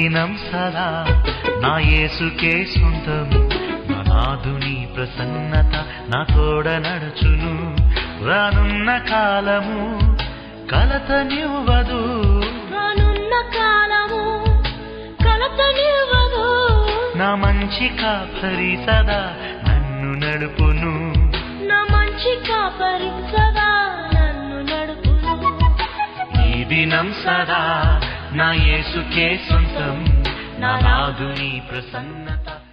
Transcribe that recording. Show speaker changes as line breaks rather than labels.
దినం సదా నా యేసుకే సొంతం నా నాదుని ప్రసన్నత నా తోడ నడుచును రానున్న కాలము కలతనివ్వదు
రానున్న కాలము కలతనివ్వదు
నా మంచి కాపరి సదా నన్ను నడుపును
నా మంచి కాపరి సదా నన్ను నడుపును
ఈ దినం సదా నా యేసుకే సొంతం నా నాదుని ప్రసన్నత